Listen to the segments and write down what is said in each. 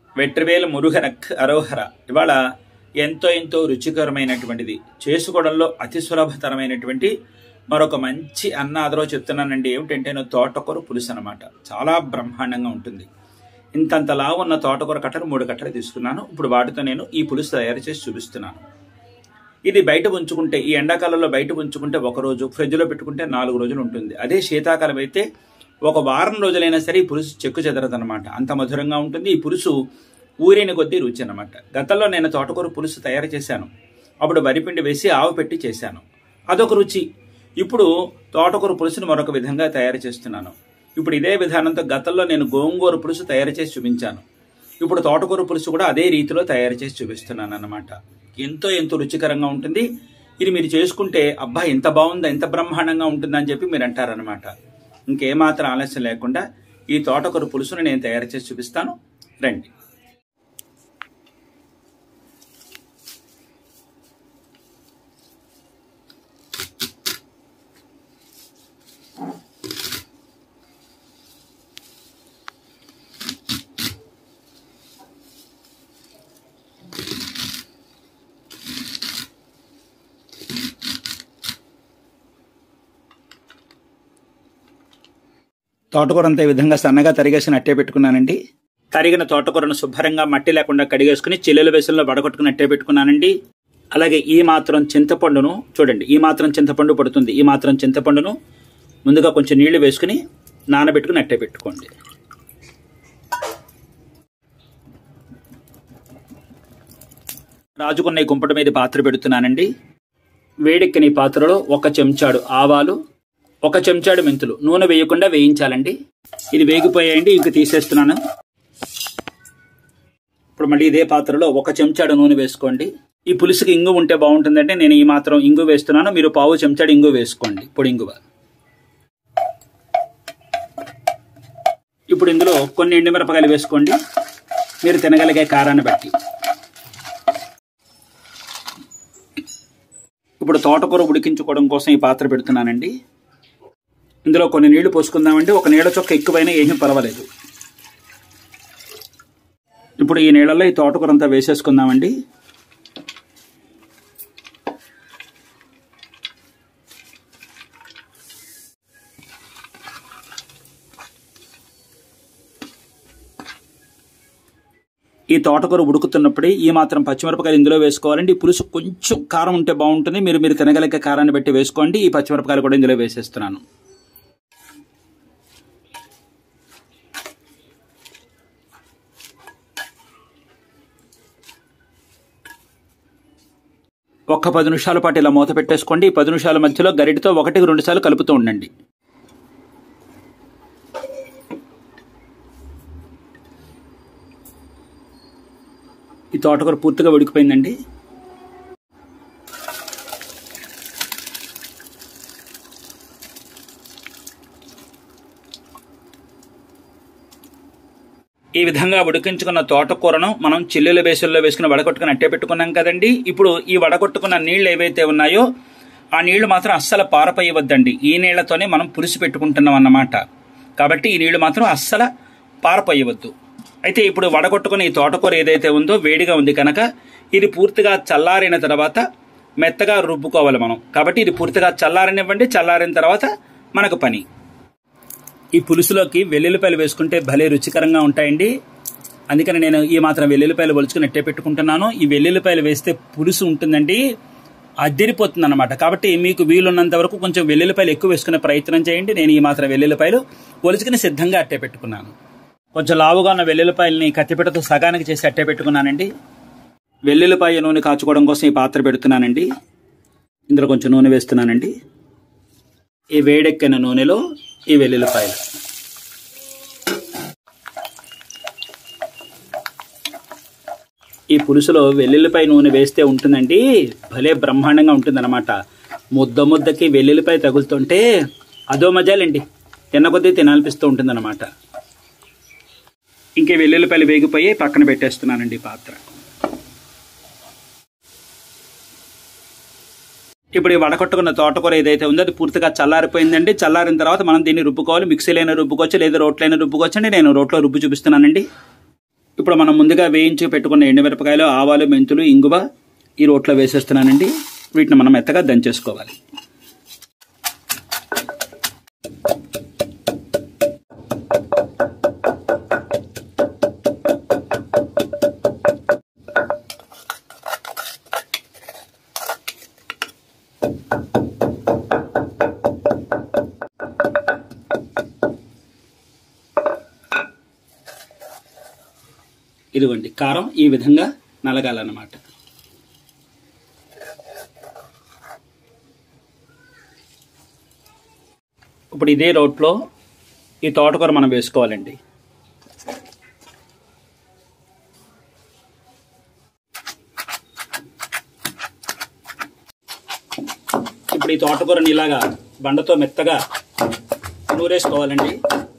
వెట్రివేలు మురుగనక్ అరోహర ఇవాళ ఎంతో ఎంతో రుచికరమైనటువంటిది చేసుకోవడంలో అతి సులభతరమైనటువంటి మరొక మంచి అన్నాదరో చెప్తున్నానండి ఏమిటంటే నేను తోటకూర పులుసు అనమాట చాలా బ్రహ్మాండంగా ఉంటుంది ఇంతంత లావు ఉన్న తోటకూర కట్టలు మూడు కట్టలు తీసుకున్నాను ఇప్పుడు వాటితో నేను ఈ పులుసు తయారు చేసి చూపిస్తున్నాను ఇది బయట ఉంచుకుంటే ఈ ఎండాకాలంలో బయట ఉంచుకుంటే ఒక రోజు ఫ్రిడ్జ్లో పెట్టుకుంటే నాలుగు రోజులు ఉంటుంది అదే శీతాకాలం అయితే ఒక వారం రోజులైనా సరే ఈ పులుసు చెక్కు చెదరదనమాట అంత మధురంగా ఉంటుంది ఈ పులుసు ఊరిన కొద్దీ రుచి అనమాట గతంలో నేను తోటకూర పులుసు తయారు చేశాను అప్పుడు వరిపిండి వేసి ఆవు పెట్టి చేశాను అదొక రుచి ఇప్పుడు తోటకూర పులుసును మరొక విధంగా తయారు చేస్తున్నాను ఇప్పుడు ఇదే విధానంతో గతంలో నేను గోంగూర పులుసు తయారు చేసి చూపించాను ఇప్పుడు తోటకూర పులుసు కూడా అదే రీతిలో తయారు చేసి చూపిస్తున్నాను అన్నమాట ఎంతో ఎంతో రుచికరంగా ఉంటుంది ఇది మీరు చేసుకుంటే అబ్బా ఎంత బాగుందా ఎంత బ్రహ్మాండంగా ఉంటుందని చెప్పి మీరు అంటారనమాట ఇంకేమాత్రం ఆలస్యం లేకుండా ఈ తోటకూర పులుసును నేను తయారు చేసి చూపిస్తాను రండి తోటకూర అంతా ఈ విధంగా సన్నగా తరిగేసి అట్టే పెట్టుకున్నానండి తరిగిన తోటకూరను శుభ్రంగా మట్టి లేకుండా కడిగేసుకుని చిల్లుల వేసుల్లో వడగొట్టుకుని అట్టే పెట్టుకున్నానండి అలాగే ఈ మాత్రం చింతపండును చూడండి ఈ మాత్రం చింతపండు పడుతుంది ఈ మాత్రం చింతపండును ముందుగా కొంచెం నీళ్లు వేసుకుని నానబెట్టుకుని అట్టే పెట్టుకోండి రాజుకున్న ఈ కుంపటి మీద పాత్ర పెడుతున్నానండి వేడెక్కిన ఈ పాత్రలో ఒక చెంచాడు ఆవాలు ఒక చెంచాడు మెంతులు నూనె వేయకుండా వేయించాలండి ఇది వేగిపోయాయండి ఇంక తీసేస్తున్నాను ఇప్పుడు మళ్ళీ ఇదే పాత్రలో ఒక చెంచాడు నూనె వేసుకోండి ఈ పులుసుకి ఇంగు ఉంటే బాగుంటుందంటే నేను ఈ మాత్రం ఇంగు వేస్తున్నాను మీరు పావు చెంచాడు ఇంగు వేసుకోండి పొడి ఇంగువ ఇప్పుడు ఇందులో కొన్ని ఎండుమిరపకాయలు వేసుకోండి మీరు తినగలిగే కారాన్ని బట్టి ఇప్పుడు తోటకూర ఉడికించుకోవడం కోసం ఈ పాత్ర పెడుతున్నానండి ఇందులో కొన్ని నీళ్లు పోసుకుందామండి ఒక నీళ్ళ చొక్క ఎక్కువైనా ఏమీ పర్వాలేదు ఇప్పుడు ఈ నీళ్ళల్లో ఈ తోటకూర అంతా వేసేసుకుందామండి ఈ తోటకూర ఉడుకుతున్నప్పుడే ఈ మాత్రం పచ్చిమిరపకాయలు ఇందులో వేసుకోవాలండి ఈ పులుసు కొంచెం కారం ఉంటే బాగుంటుంది మీరు మీరు తినగలిగే కారాన్ని బట్టి వేసుకోండి ఈ పచ్చిమిరపకాయలు కూడా ఇందులో వేసేస్తున్నాను ఒక్క పది నిమిషాల పాటు ఇలా మూత పెట్టేసుకోండి ఈ పది నిమిషాల మధ్యలో గరిటితో ఒకటికి రెండు సార్లు కలుపుతూ ఉండండి ఈ తోటకూర పూర్తిగా ఉడికిపోయిందండి ఈ విధంగా ఉడికించుకున్న తోటకూరను మనం చిల్లుల బేసుల్లో వేసుకుని వడగొట్టుకుని అట్టే పెట్టుకున్నాం కదండి ఇప్పుడు ఈ వడగొట్టుకున్న నీళ్లు ఏవైతే ఉన్నాయో ఆ నీళ్లు మాత్రం అస్సలు పారపోయవద్దండి ఈ నీళ్లతోనే మనం పులుసు పెట్టుకుంటున్నాం అన్నమాట కాబట్టి ఈ నీళ్లు మాత్రం అస్సలు పారపోయవద్దు అయితే ఇప్పుడు వడగొట్టుకుని ఈ తోటకూర ఏదైతే ఉందో వేడిగా ఉంది కనుక ఇది పూర్తిగా చల్లారిన తర్వాత మెత్తగా రుబ్బుకోవాలి మనం కాబట్టి ఇది పూర్తిగా చల్లారనివ్వండి చల్లారిన తర్వాత మనకు పని ఈ పులుసులోకి వెల్లుల్లిపాయలు వేసుకుంటే భలే రుచికరంగా ఉంటాయండి అందుకని నేను ఈ మాత్రం వెల్లుల్లిపాయలు ఒలుచుకుని ఎట్టే పెట్టుకుంటున్నాను ఈ వెల్లుల్లిపాయలు వేస్తే పులుసు ఉంటుందండి అద్దరిపోతుంది అనమాట కాబట్టి మీకు వీలున్నంత వరకు కొంచెం వెల్లుల్లిపాయలు ఎక్కువ వేసుకునే ప్రయత్నం చేయండి నేను ఈ మాత్రం వెల్లుల్లిపాయలు ఒలుచుకుని సిద్ధంగా అట్టే పెట్టుకున్నాను కొంచెం లావుగా ఉన్న వెల్లుల్లిపాయలని కత్తిపెట్టతో సగానికి చేసి అట్టే పెట్టుకున్నానండి వెల్లుల్లిపాయ నూనె కాచుకోవడం కోసం ఈ పాత్ర పెడుతున్నానండి ఇందులో కొంచెం నూనె వేస్తున్నానండి ఈ వేడెక్కిన నూనెలో ఈ వెల్లుల్లిపాయలు ఈ పులుసులో వెల్లుల్లిపాయ నూనె వేస్తే ఉంటుందండి భలే బ్రహ్మాండంగా ఉంటుందన్నమాట ముద్ద ముద్దకి వెల్లుల్లిపాయ తగులుతుంటే అదో మజాలండి తిన్న కొద్దీ తినాలనిపిస్తూ ఉంటుందన్నమాట ఇంకే వెల్లుల్లిపాయలు వేగిపోయి పక్కన పెట్టేస్తున్నానండి ఈ పాత్ర ఇప్పుడు ఈ వడకొట్టుకున్న తోటకూర ఏదైతే ఉందో అది పూర్తిగా చల్లారిపోయిందండి చల్లారిన తర్వాత మనం దీన్ని రుబ్బుకోవాలి మిక్సీలైనా రుబ్బుకోవచ్చు లేదా రోట్లైనా రుబ్బుకోవచ్చు అండి నేను రోట్లో రుబ్బు చూపిస్తున్నానండి ఇప్పుడు మనం ముందుగా వేయించి పెట్టుకున్న ఎండుమిరపకాయలు ఆవాలు మెంతులు ఇంగువ ఈ రోట్లో వేసేస్తున్నానండి వీటిని మనం మెత్తగా దంచేసుకోవాలి ఇదిగోండి కారం ఈ విధంగా నలగాలన్నమాట ఇప్పుడు ఇదే రోట్లో ఈ తోటకూర మనం వేసుకోవాలండి ఇప్పుడు ఈ తోటకూరని ఇలాగా బండతో మెత్తగా నూరేసుకోవాలండి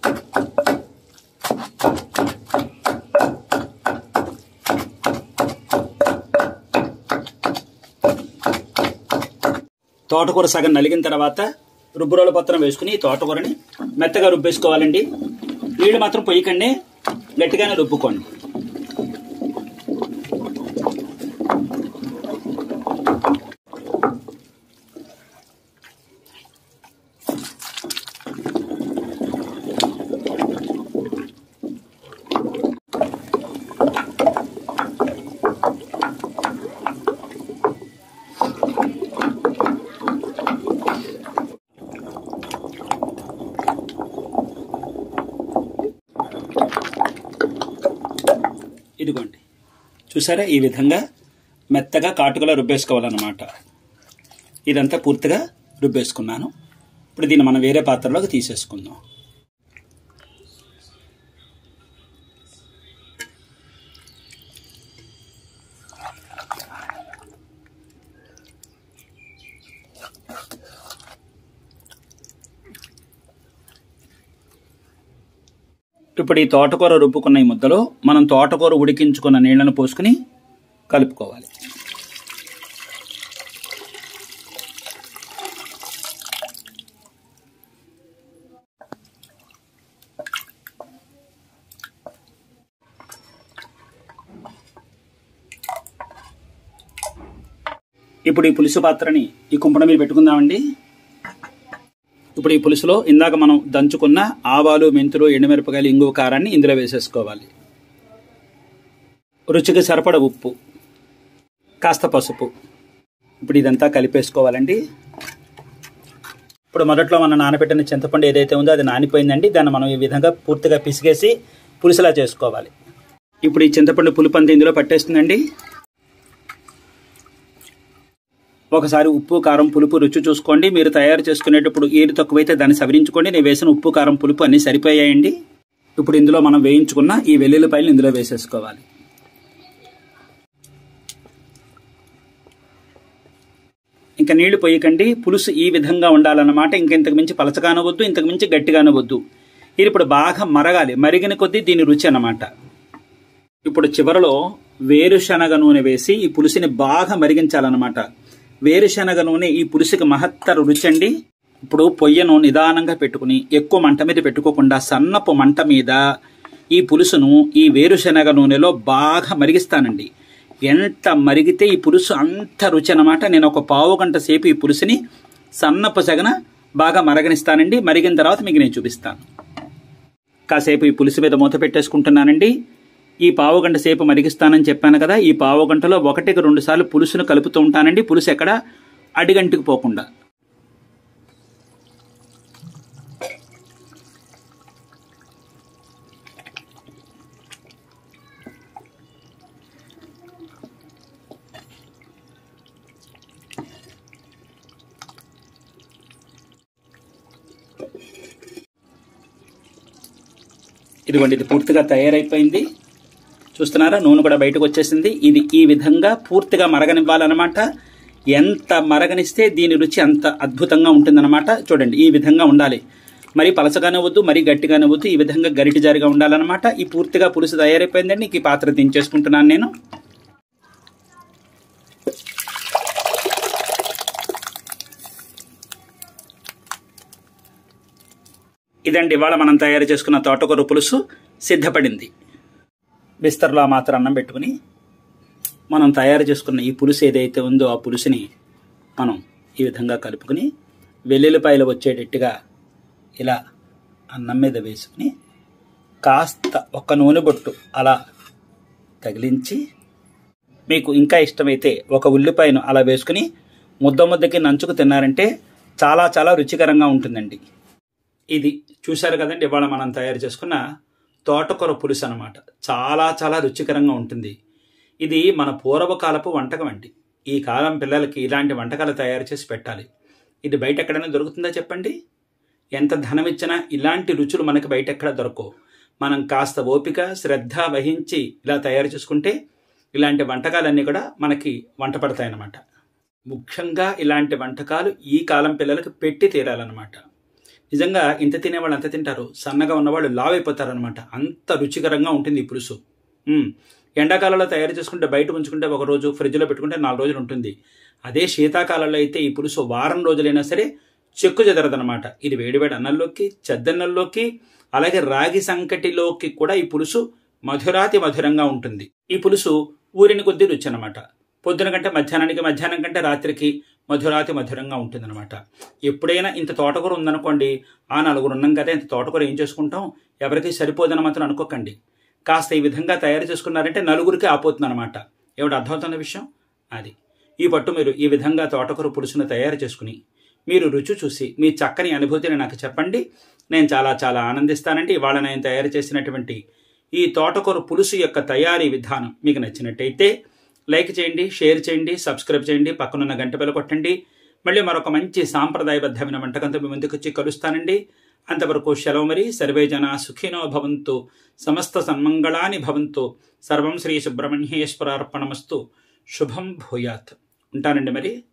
తోటకూర సగం నలిగిన తర్వాత రుబ్బురోల పత్రం వేసుకుని ఈ తోటకూరని మెత్తగా రుబ్బేసుకోవాలండి నీళ్ళు మాత్రం పొయ్యకండి గట్టిగానే రుబ్బుకోండి ఇదిగోండి చూసారా ఈ విధంగా మెత్తగా కాటుకలా రుబ్బేసుకోవాలన్నమాట ఇదంతా పూర్తిగా రుబ్బేసుకున్నాను ఇప్పుడు దీన్ని మనం వేరే పాత్రలోకి తీసేసుకుందాం ఇప్పుడు ఈ తోటకూర రుబ్బుకున్న ఈ ముద్దలో మనం తోటకూర ఉడికించుకున్న నీళ్లను పోసుకుని కలుపుకోవాలి ఇప్పుడు ఈ పులుసు పాత్రని ఈ కుంపడ మీద పెట్టుకుందామండి ఇప్పుడు ఈ పులుసులో ఇందాక మనం దంచుకున్న ఆవాలు మెంతులు ఎండుమిరపకాయలు ఇంగువ కారాన్ని ఇందులో వేసేసుకోవాలి రుచికి సరిపడ ఉప్పు కాస్త పసుపు ఇప్పుడు ఇదంతా కలిపేసుకోవాలండి ఇప్పుడు మొదట్లో మనం నానబెట్టిన చింతపండు ఏదైతే ఉందో అది నానిపోయిందండి దాన్ని మనం ఈ విధంగా పూర్తిగా పిసిగేసి పులుసులా చేసుకోవాలి ఇప్పుడు ఈ చింతపండు పులుపు అంతా ఇందులో పట్టేస్తుందండి ఒకసారి ఉప్పు కారం పులుపు రుచి చూసుకోండి మీరు తయారు చేసుకునేటప్పుడు ఏది తక్కువైతే దాన్ని సవరించుకోండి నేను వేసిన ఉప్పు కారం పులుపు అన్నీ సరిపోయాయండి ఇప్పుడు ఇందులో మనం వేయించుకున్న ఈ వెల్లుల్లిపాయలు ఇందులో వేసేసుకోవాలి ఇంకా నీళ్లు పోయకండి పులుసు ఈ విధంగా ఉండాలన్నమాట ఇంకెంతకు మించి పలచగానవద్దు ఇంతకు మించి గట్టిగానవద్దు ఇది ఇప్పుడు బాగా మరగాలి మరిగిన కొద్దీ దీని రుచి అన్నమాట ఇప్పుడు చివరలో వేరుశనగ నూనె వేసి ఈ పులుసుని బాగా మరిగించాలన్నమాట వేరుశనగ నూనె ఈ పులుసుకి మహత్తర రుచి అండి ఇప్పుడు పొయ్యను నిదానంగా పెట్టుకుని ఎక్కువ మంట మీద పెట్టుకోకుండా సన్నపు మంట మీద ఈ పులుసును ఈ వేరుశనగ నూనెలో బాగా మరిగిస్తానండి ఎంత మరిగితే ఈ పులుసు అంత రుచి అన్నమాట నేను ఒక పావు గంట సేపు ఈ పులుసుని సన్నపు సగన బాగా మరగనిస్తానండి మరిగిన తర్వాత మీకు నేను చూపిస్తాను కాసేపు ఈ పులుసు మీద మూత పెట్టేసుకుంటున్నానండి ఈ పావు గంట సేపు మరిగిస్తానని చెప్పాను కదా ఈ పావు గంటలో ఒకటికి రెండు సార్లు పులుసును కలుపుతూ ఉంటానండి పులుసు ఎక్కడ అడిగంటికి పోకుండా ఇదిగోండి ఇది పూర్తిగా తయారైపోయింది చూస్తున్నారా నూనె కూడా బయటకు వచ్చేసింది ఇది ఈ విధంగా పూర్తిగా మరగనివ్వాలన్నమాట ఎంత మరగనిస్తే దీని రుచి అంత అద్భుతంగా ఉంటుందన్నమాట చూడండి ఈ విధంగా ఉండాలి మరి పలసగానే వద్దు మరి గట్టిగానే వద్దు ఈ విధంగా గరిటి జారిగా ఉండాలన్నమాట ఈ పూర్తిగా పులుసు తయారైపోయిందండి ఈ పాత్ర దించేసుకుంటున్నాను నేను ఇదండి ఇవాళ మనం తయారు చేసుకున్న తోటకూర పులుసు సిద్ధపడింది బిస్తర్లో ఆ మాత్రం అన్నం పెట్టుకుని మనం తయారు చేసుకున్న ఈ పులుసు ఏదైతే ఉందో ఆ పులుసుని మనం ఈ విధంగా కలుపుకుని వెల్లుల్లిపాయలు వచ్చేటట్టుగా ఇలా అన్నం మీద వేసుకుని కాస్త ఒక నూనె బొట్టు అలా తగిలించి మీకు ఇంకా ఇష్టమైతే ఒక ఉల్లిపాయను అలా వేసుకుని ముద్ద ముద్దకి నంచుకు తిన్నారంటే చాలా చాలా రుచికరంగా ఉంటుందండి ఇది చూశారు కదండి ఇవాళ మనం తయారు చేసుకున్న తోటకూర పులుసు అనమాట చాలా చాలా రుచికరంగా ఉంటుంది ఇది మన పూర్వకాలపు వంటకం అండి ఈ కాలం పిల్లలకి ఇలాంటి వంటకాలు తయారు చేసి పెట్టాలి ఇది బయట ఎక్కడైనా దొరుకుతుందా చెప్పండి ఎంత ధనం ఇచ్చినా ఇలాంటి రుచులు మనకి బయట ఎక్కడ దొరకవు మనం కాస్త ఓపిక శ్రద్ధ వహించి ఇలా తయారు చేసుకుంటే ఇలాంటి వంటకాలన్నీ కూడా మనకి వంట పడతాయన్నమాట ముఖ్యంగా ఇలాంటి వంటకాలు ఈ కాలం పిల్లలకు పెట్టి తీరాలన్నమాట నిజంగా ఇంత తినేవాళ్ళు అంత తింటారు సన్నగా ఉన్నవాళ్ళు లావ్ అయిపోతారనమాట అంత రుచికరంగా ఉంటుంది ఈ పులుసు మ్మ్. ఎండాకాలంలో తయారు చేసుకుంటే బయట ఉంచుకుంటే ఒక రోజు ఫ్రిడ్జ్లో పెట్టుకుంటే నాలుగు రోజులు ఉంటుంది అదే శీతాకాలంలో అయితే ఈ పులుసు వారం రోజులైనా సరే చెక్కు చెదరదనమాట ఇది వేడివేడి అన్నంలోకి చెద్దన్నంలోకి అలాగే రాగి సంకటిలోకి కూడా ఈ పులుసు మధురాతి మధురంగా ఉంటుంది ఈ పులుసు ఊరిని కొద్దీ రుచి అనమాట పొద్దున కంటే మధ్యాహ్నానికి మధ్యాహ్నం కంటే రాత్రికి మధురాతి మధురంగా ఉంటుందన్నమాట ఎప్పుడైనా ఇంత తోటకూర ఉందనుకోండి ఆ నలుగురు ఉన్నాం కదా ఇంత తోటకూర ఏం చేసుకుంటాం ఎవరికి సరిపోదని మాత్రం అనుకోకండి కాస్త ఈ విధంగా తయారు చేసుకున్నారంటే నలుగురికి ఆపోతుంది అనమాట ఏమిటి అర్థమవుతున్న విషయం అది ఈ పట్టు మీరు ఈ విధంగా తోటకూర పులుసును తయారు చేసుకుని మీరు రుచి చూసి మీ చక్కని అనుభూతిని నాకు చెప్పండి నేను చాలా చాలా ఆనందిస్తానండి ఇవాళ నేను తయారు చేసినటువంటి ఈ తోటకూర పులుసు యొక్క తయారీ విధానం మీకు నచ్చినట్టయితే లైక్ చేయండి షేర్ చేయండి సబ్స్క్రైబ్ చేయండి పక్కనున్న గంట బెల కొట్టండి మళ్ళీ మరొక మంచి సాంప్రదాయబద్ధమైన వంటకంతో మీ ముందుకు వచ్చి కలుస్తానండి అంతవరకు సెలవు మరి సర్వే జన సుఖినో భవంతు సమస్త సన్మంగళాని భవంతు సర్వం శ్రీ సుబ్రహ్మణ్యేశ్వరార్పణమస్తు శుభం భూయాత్ ఉంటానండి మరి